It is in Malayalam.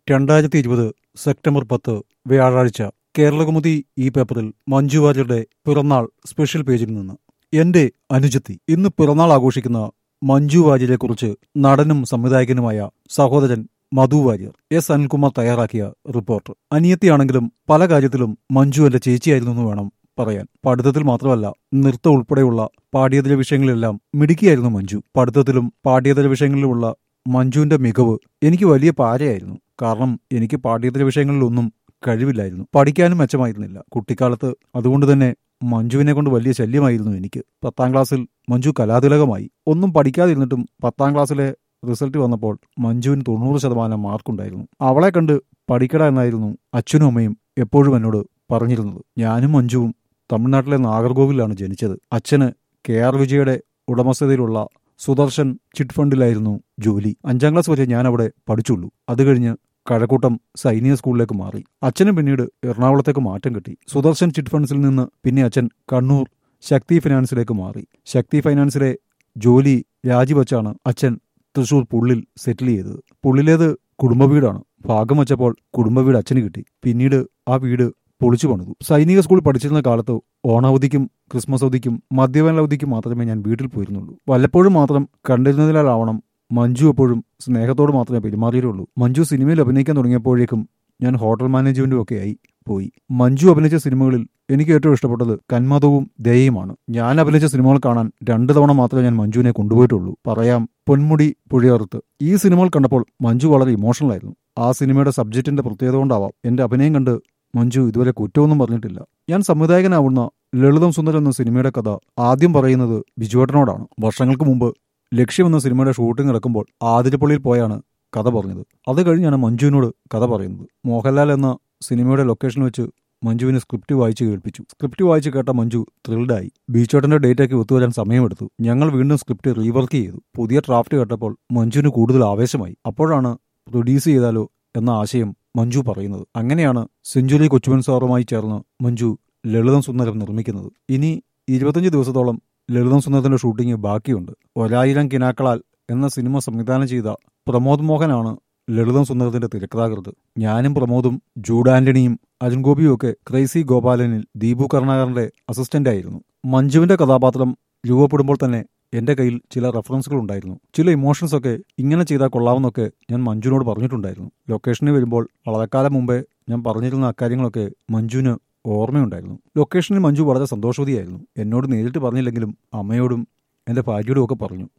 രണ്ടായിരത്തി ഇരുപത് സെപ്റ്റംബർ പത്ത് വ്യാഴാഴ്ച കേരളകൗമുദി ഈ പേപ്പറിൽ മഞ്ജു വാര്യരുടെ പിറന്നാൾ സ്പെഷ്യൽ പേജിൽ നിന്ന് എന്റെ അനുജത്തി ഇന്ന് പിറന്നാൾ ആഘോഷിക്കുന്ന മഞ്ജു വാര്യരെക്കുറിച്ച് നടനും സംവിധായകനുമായ സഹോദരൻ മധു വാര്യർ എസ് അനിൽകുമാർ തയ്യാറാക്കിയ റിപ്പോർട്ട് അനിയത്തിയാണെങ്കിലും പല കാര്യത്തിലും മഞ്ജു എന്റെ ചേച്ചിയായിരുന്നു എന്ന് വേണം പറയാൻ പഠിത്തത്തിൽ മാത്രമല്ല നൃത്തം ഉൾപ്പെടെയുള്ള പാഠ്യേതര വിഷയങ്ങളിലെല്ലാം മിടുക്കിയായിരുന്നു മഞ്ജു പഠിത്തത്തിലും പാഠ്യേതര വിഷയങ്ങളിലുമുള്ള മഞ്ജുവിന്റെ മികവ് എനിക്ക് വലിയ പാരയായിരുന്നു കാരണം എനിക്ക് പാഠ്യേതര വിഷയങ്ങളിലൊന്നും കഴിവില്ലായിരുന്നു പഠിക്കാനും മെച്ചമായിരുന്നില്ല കുട്ടിക്കാലത്ത് അതുകൊണ്ട് തന്നെ മഞ്ജുവിനെ കൊണ്ട് വലിയ ശല്യമായിരുന്നു എനിക്ക് പത്താം ക്ലാസ്സിൽ മഞ്ജു കലാതിലകമായി ഒന്നും പഠിക്കാതിരുന്നിട്ടും പത്താം ക്ലാസ്സിലെ റിസൾട്ട് വന്നപ്പോൾ മഞ്ജുവിന് തൊണ്ണൂറ് ശതമാനം മാർക്കുണ്ടായിരുന്നു അവളെ കണ്ട് പഠിക്കട എന്നായിരുന്നു അച്ഛനും അമ്മയും എപ്പോഴും എന്നോട് പറഞ്ഞിരുന്നത് ഞാനും മഞ്ജുവും തമിഴ്നാട്ടിലെ നാഗർകോവിലാണ് ജനിച്ചത് അച്ഛന് കെ ആർ വിജയുടെ ഉടമസ്ഥതയിലുള്ള സുദർശൻ ചിറ്റ് ഫണ്ടിലായിരുന്നു ജോലി അഞ്ചാം ക്ലാസ് വരെ ഞാൻ അവിടെ പഠിച്ചുള്ളൂ അത് കഴിഞ്ഞ് കഴക്കൂട്ടം സൈനിക സ്കൂളിലേക്ക് മാറി അച്ഛനും പിന്നീട് എറണാകുളത്തേക്ക് മാറ്റം കിട്ടി സുദർശൻ ചിറ്റ് ഫണ്ട്സിൽ നിന്ന് പിന്നെ അച്ഛൻ കണ്ണൂർ ശക്തി ഫൈനാൻസിലേക്ക് മാറി ശക്തി ഫൈനാൻസിലെ ജോലി രാജിവെച്ചാണ് അച്ഛൻ തൃശൂർ പുള്ളിൽ സെറ്റിൽ ചെയ്തത് പുള്ളിലേത് കുടുംബ വീടാണ് ഭാഗം വെച്ചപ്പോൾ കുടുംബ വീട് അച്ഛന് കിട്ടി പിന്നീട് ആ വീട് പൊളിച്ചു പണിതു സൈനിക സ്കൂളിൽ പഠിച്ചിരുന്ന കാലത്ത് ഓണാവധിക്കും ക്രിസ്മസ് അവധിക്കും മദ്യവേനൽ അവധിക്കും മാത്രമേ ഞാൻ വീട്ടിൽ പോയിരുന്നുള്ളൂ വല്ലപ്പോഴും മാത്രം കണ്ടിരുന്നതിലാവണം മഞ്ജു എപ്പോഴും സ്നേഹത്തോട് മാത്രമേ പെരുമാറിയിട്ടുള്ളൂ മഞ്ജു സിനിമയിൽ അഭിനയിക്കാൻ തുടങ്ങിയപ്പോഴേക്കും ഞാൻ ഹോട്ടൽ മാനേജ്മെന്റും ഒക്കെ ആയി പോയി മഞ്ജു അഭിനയിച്ച സിനിമകളിൽ എനിക്ക് ഏറ്റവും ഇഷ്ടപ്പെട്ടത് കന്മതവും ദയയുമാണ് ഞാൻ അഭിനയിച്ച സിനിമകൾ കാണാൻ രണ്ടു തവണ മാത്രമേ ഞാൻ മഞ്ജുവിനെ കൊണ്ടുപോയിട്ടുള്ളൂ പറയാം പൊന്മുടി പുഴയറുത്ത് ഈ സിനിമകൾ കണ്ടപ്പോൾ മഞ്ജു വളരെ ഇമോഷണൽ ആയിരുന്നു ആ സിനിമയുടെ സബ്ജക്റ്റിന്റെ പ്രത്യേകത കൊണ്ടാവാം എന്റെ അഭിനയം കണ്ട് മഞ്ജു ഇതുവരെ കുറ്റമൊന്നും പറഞ്ഞിട്ടില്ല ഞാൻ സംവിധായകനാവുന്ന ലളിതം സുന്ദരം എന്ന സിനിമയുടെ കഥ ആദ്യം പറയുന്നത് ബിജുവേട്ടനോടാണ് വർഷങ്ങൾക്ക് മുമ്പ് ലക്ഷ്യം എന്ന സിനിമയുടെ ഷൂട്ടിംഗ് നടക്കുമ്പോൾ ആതിരപ്പള്ളിയിൽ പോയാണ് കഥ പറഞ്ഞത് അത് കഴിഞ്ഞാണ് മഞ്ജുവിനോട് കഥ പറയുന്നത് മോഹൻലാൽ എന്ന സിനിമയുടെ ലൊക്കേഷൻ വെച്ച് മഞ്ജുവിന് സ്ക്രിപ്റ്റ് വായിച്ച് കേൾപ്പിച്ചു സ്ക്രിപ്റ്റ് വായിച്ച് കേട്ട മഞ്ജു ത്രിൽഡായി ബീച്ചോട്ടന്റെ ഡേറ്റയ്ക്ക് ഒത്തുവരാൻ സമയമെടുത്തു ഞങ്ങൾ വീണ്ടും സ്ക്രിപ്റ്റ് റീവർക്ക് ചെയ്തു പുതിയ ഡ്രാഫ്റ്റ് കേട്ടപ്പോൾ മഞ്ജുവിന് കൂടുതൽ ആവേശമായി അപ്പോഴാണ് പ്രൊഡ്യൂസ് ചെയ്താലോ എന്ന ആശയം മഞ്ജു പറയുന്നത് അങ്ങനെയാണ് സെഞ്ചുറി കൊച്ചുവൻ സാറുമായി ചേർന്ന് മഞ്ജു ലളിതം സുന്ദരം നിർമ്മിക്കുന്നത് ഇനി ഇരുപത്തഞ്ച് ദിവസത്തോളം ലളിതം സുന്ദരത്തിന്റെ ഷൂട്ടിംഗ് ബാക്കിയുണ്ട് ഒരായിരം കിനാക്കളാൽ എന്ന സിനിമ സംവിധാനം ചെയ്ത പ്രമോദ് മോഹനാണ് ലളിതം സുന്ദരത്തിന്റെ തിരക്കഥാകൃത്ത് ഞാനും പ്രമോദും ജൂഡ് ആന്റണിയും അരുൺ ഗോപിയും ഒക്കെ ക്രൈസി ഗോപാലനിൽ ദീപു കരുണാകരന്റെ അസിസ്റ്റന്റ് ആയിരുന്നു മഞ്ജുവിന്റെ കഥാപാത്രം രൂപപ്പെടുമ്പോൾ തന്നെ എന്റെ കയ്യിൽ ചില റെഫറൻസുകൾ ഉണ്ടായിരുന്നു ചില ഇമോഷൻസ് ഒക്കെ ഇങ്ങനെ ചെയ്താൽ കൊള്ളാമെന്നൊക്കെ ഞാൻ മഞ്ജുവിനോട് പറഞ്ഞിട്ടുണ്ടായിരുന്നു ലൊക്കേഷനിൽ വരുമ്പോൾ വളരെക്കാലം മുമ്പേ ഞാൻ പറഞ്ഞിരുന്ന അക്കാര്യങ്ങളൊക്കെ മഞ്ജുവിന് ഓർമ്മയുണ്ടായിരുന്നു ലൊക്കേഷനിൽ മഞ്ജു വളരെ സന്തോഷവതിയായിരുന്നു എന്നോട് നേരിട്ട് പറഞ്ഞില്ലെങ്കിലും അമ്മയോടും എന്റെ ഭാര്യയോടും ഒക്കെ പറഞ്ഞു